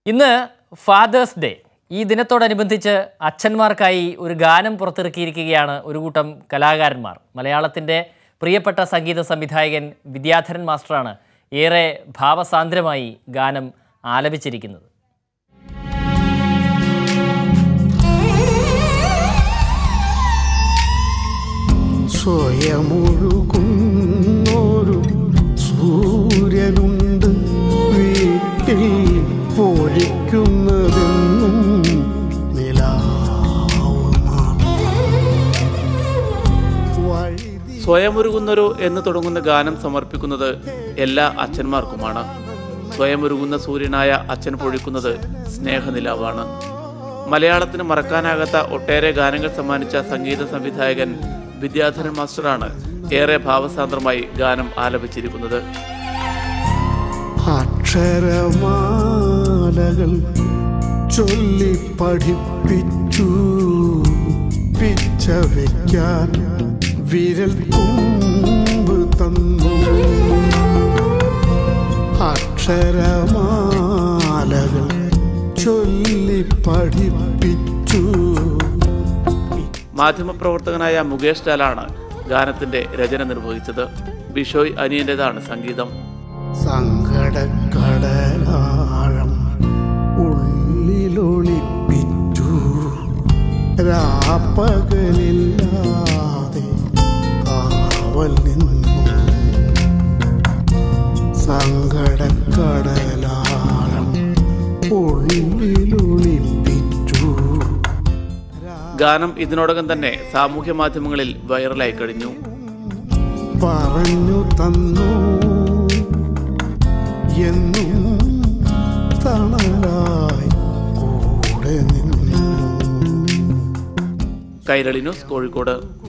ഇന്ന് fathers day ഈ ദിനത്തോടനുബന്ധിച്ച് അച്ഛന്മാർക്കായി ഒരു ഗാനം പുറത്തിറക്കിയിരിക്കുകയാണ് ഒരു കൂട്ടം കലാകാരന്മാർ മലയാളത്തിൻ്റെ പ്രിയപ്പെട്ട സംഗീത സംവിധായകൻ വിദ്യാധരൻ മാസ്റ്ററാണ് ഏറെ ഭാവസാന്ദ്രമായി ഗാനം ആലപിച്ചിരിക്കുന്നത് സ്വയമൊഴുകുന്നൊരു സൂര്യനുണ്ട് വീട്ടിൽ പൊഴിക്കുന്നതെന്നും നിലാവ് വഴുതി സ്വയമൊരുകുന്നൊരു എന്ന് തുടങ്ങുന്ന ഗാനം സമർപ്പിക്കുന്നത് എല്ലാ അച്ഛന്മാർക്കുമാണ് സ്വയമൊരുകുന്ന സൂര്യനായ അച്ഛൻ പൊഴിക്കുന്നത് സ്നേഹനിലാവാണ് മലയാളത്തിന് മറക്കാനാകാത്ത ഒട്ടേറെ ഗാനങ്ങൾ സമ്മാനിച്ച സംഗീത സംവിധായകൻ വിദ്യാധരൻ മാസ്റ്ററാണ് ഏറെ ഭാവസാന്ദ്രമായി ഗാനം ആലപിച്ചിരിക്കുന്നത് അക്ഷരമാലകൾ ചൊല്ലി പഠിപ്പിച്ചു പിച്ച വയ്ക്കാൻ വിരൽ തുമ്പ് തന്നു അക്ഷരമാലകൾ ചൊല്ലി പഠിപ്പിച്ചു മാധ്യമപ്രവർത്തകനായ മുകേഷ് ലാലാണ് ഗാനത്തിന്റെ രചന നിർവഹിച്ചത് ബിഷോയ് അനിയന്റേതാണ് സംഗീതം സങ്കടക്കടലാഴം ഉള്ളിലൊളിപ്പിച്ചു രാപ്പകലില്ലാതെ കാവൽ നിന്നു സങ്കടക്കടലാഴം ഉള്ളിലൊളിപ്പിച്ചു ഗാനം ഇതിനോടകം തന്നെ സാമൂഹ്യ മാധ്യമങ്ങളിൽ വൈറലായി കഴിഞ്ഞു പറഞ്ഞു തന്നു എന്നും തണലായി കൂടെ നിന്നു കൈരളി ന്യൂസ് കോഴിക്കോട്